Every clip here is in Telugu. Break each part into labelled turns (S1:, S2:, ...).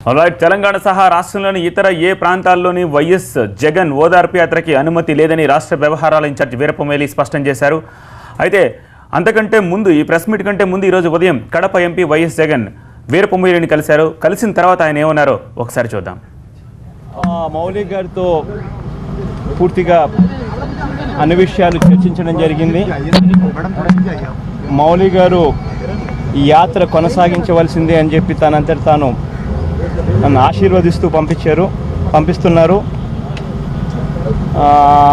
S1: రైట్ తెలంగాణ సహా రాష్ట్రంలోని ఇతర ఏ ప్రాంతాల్లోని వైఎస్ జగన్ ఓదార్పు యాత్రకి అనుమతి లేదని రాష్ట్ర వ్యవహారాల ఇన్ఛార్జ్ వీరప్పమేలి స్పష్టం చేశారు అయితే అంతకంటే ముందు ఈ ప్రెస్ మీట్ కంటే ముందు ఈరోజు ఉదయం కడప ఎంపీ వైఎస్ జగన్ వీరప్పమేలిని కలిశారు కలిసిన తర్వాత ఆయన ఏమన్నారో ఒకసారి చూద్దాం
S2: ఆ, మౌలి గారితో పూర్తిగా అన్ని విషయాలు చర్చించడం జరిగింది మౌలి గారు ఈ యాత్ర కొనసాగించవలసిందే అని చెప్పి తనంతట తాను నన్ను ఆశీర్వదిస్తూ పంపించారు పంపిస్తున్నారు ఆ,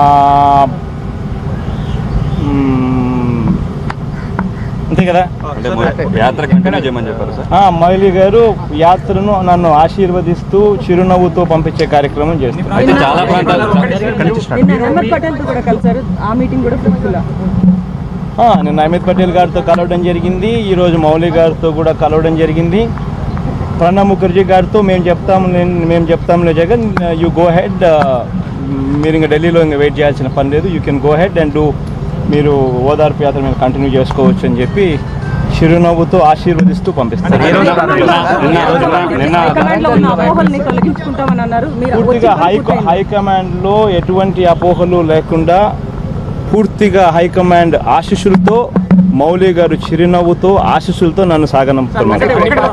S2: మ్మ్, అంతే కదా
S3: అంటే మొ- యాత్ర కంటిన్యూ చేయమని చెప్పారు సార్
S2: ఆ, మౌలి గారు యాత్రను నన్ను ఆశీర్వదిస్తూ చిరునవ్వుతో పంపించే కార్యక్రమం చేస్తున్నారు
S3: అయితే చాలా ప్రాంతాలు
S4: నిన్న అహ్మద్ పటేల్ తో కూడా కలిసారు ఆ మీటింగ్ కూడా ఫ్రూట్ఫుల్
S2: ఆ, నేను అమిత్ పటేల్ గారితో కలవడం జరిగింది ఈరోజు మౌలి గారితో కూడా కలవడం జరిగింది ప్రణబ్ ముఖర్జీ గారితో మేము చెప్తాము నేను- మేము చెప్తాంలే జగన్ యూ గో హెడ్ మీరు ఇంకా ఢిల్లీలో ఇంకా వెయిట్ చేయాల్సిన పని లేదు you can go ahead and do మీరు ఓదార్పు యాత్ర మీరు కంటిన్యూ చేసుకోవచ్చు అని చెప్పి చిరునవ్వుతో ఆశీర్వదిస్తూ పంపిస్తారు
S4: హైకమాండ్ లో ఉన్న అపోహల్ని తొలగించుకుంటామని అన్నారు మీరు
S2: పూర్తిగా
S4: వచ్చి
S2: హై
S4: పూర్తయింది.
S2: హైకమాండ్లో ఎటువంటి అపోహలు లేకుండా పూర్తిగా హైకమాండ్ ఆశీస్సులతో మౌలి గారు చిరునవ్వుతో ఆశీస్సులతో నన్ను సాగనంపుతున్నారు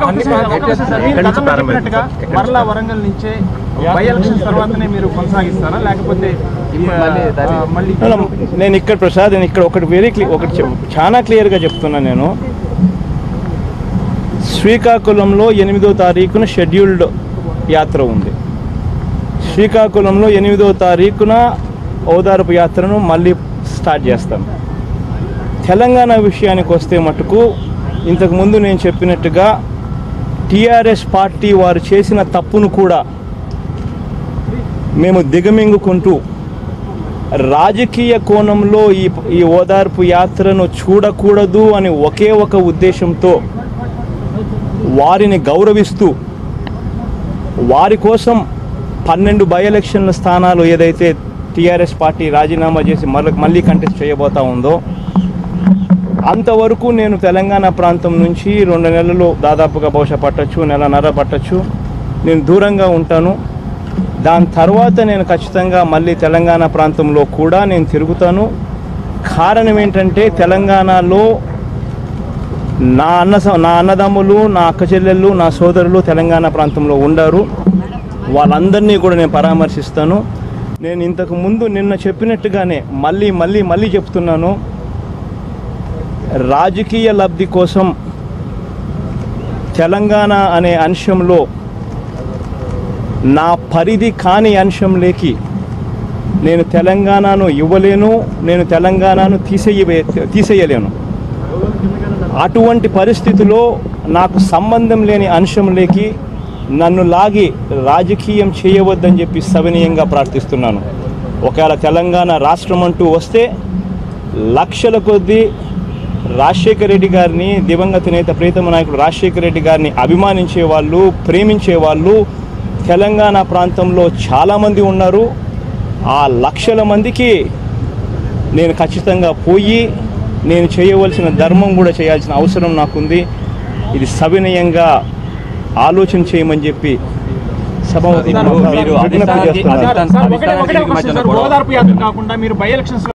S5: మరలా వరంగల్ నుంచే బై ఎలక్షన్స్ తర్వాతనే మీరు కొనసాగిస్తారా లేకపోతే ఆ, మళ్ళీ
S2: నేను ఇక్కడ ప్రసాద్ నేను ఇక్కడ ఒకటి వెరీ క్లియర్ ఒకటి చెప్- చాలా క్లియర్గా చెప్తున్నా నేను శ్రీకాకుళంలో ఎనిమిదో తారీఖున షెడ్యూల్డ్ యాత్ర ఉంది శ్రీకాకుళంలో ఎనిమిదో తారీఖున ఓదారపు యాత్రను మళ్ళీ స్టార్ట్ చేస్తాం తెలంగాణ విషయానికి వస్తే మటుకు ఇంతకుముందు నేను చెప్పినట్టుగా టీఆర్ఎస్ పార్టీ వారు చేసిన తప్పును కూడా మేము దిగమింగుకుంటూ రాజకీయ కోణంలో ఈ ఈ ఓదార్పు యాత్రను చూడకూడదు అని ఒకే ఒక ఉద్దేశంతో వారిని గౌరవిస్తూ వారి కోసం పన్నెండు బై ఎలక్షన్ల స్థానాలు ఏదైతే టీఆర్ఎస్ పార్టీ రాజీనామా చేసి మళ్ళీ మళ్ళీ కంటెస్ట్ చేయబోతా ఉందో అంతవరకు నేను తెలంగాణ ప్రాంతం నుంచి రెండు నెలలు దాదాపుగా బహుశా పట్టచ్చు నెలన్నర పట్టచ్చు నేను దూరంగా ఉంటాను దాని తర్వాత నేను ఖచ్చితంగా మళ్ళీ తెలంగాణ ప్రాంతంలో కూడా నేను తిరుగుతాను కారణం ఏంటంటే తెలంగాణలో నా అన్న స- నా అన్నదమ్ములు నా అక్క చెల్లెళ్ళు నా సోదరులు తెలంగాణ ప్రాంతంలో ఉండారు వాళ్ళందరినీ కూడా నేను పరామర్శిస్తాను నేను ఇంతకు ముందు నిన్న చెప్పినట్టుగానే మళ్ళీ మళ్ళీ మళ్ళీ చెప్తున్నాను రాజకీయ లబ్ధి కోసం తెలంగాణ అనే అంశంలో నా పరిధి కాని అంశంలోకి నేను తెలంగాణను ఇవ్వలేను నేను తెలంగాణను తీసేయ తీసేయలేను అటువంటి పరిస్థితిలో నాకు సంబంధం లేని అంశంలోకి నన్ను లాగి రాజకీయం చేయవద్దని చెప్పి సవినీయంగా ప్రార్థిస్తున్నాను ఒకవేళ తెలంగాణ రాష్ట్రం అంటూ వస్తే లక్షల కొద్దీ రాజశేఖర రెడ్డి గారిని దివంగత నేత ప్రీతమ నాయకుడు రాజశేఖర రెడ్డి గారిని అభిమానించే వాళ్ళు ప్రేమించే వాళ్ళు తెలంగాణ ప్రాంతంలో చాలామంది ఉన్నారు ఆ లక్షల మందికి నేను ఖచ్చితంగా పోయి నేను చేయవలసిన ధర్మం కూడా చేయాల్సిన అవసరం నాకుంది ఇది సవినయంగా ఆలోచన చేయమని చెప్పి సభాపతి
S3: మీరు
S2: విజ్ఞప్తి
S3: అధిష్టానానికి-
S2: చేస్తున్నాను
S3: అధిష్టానం-
S5: సార్, ఒకటే ఒకటే
S3: అధిష్టానానికి
S5: ఒక
S3: మధ్యన
S5: క్వశ్చన్ సార్
S3: గొడవ-
S5: ఓదార్పు యాత్ర కాకుండా మీరు బై ఎలక్షన్స్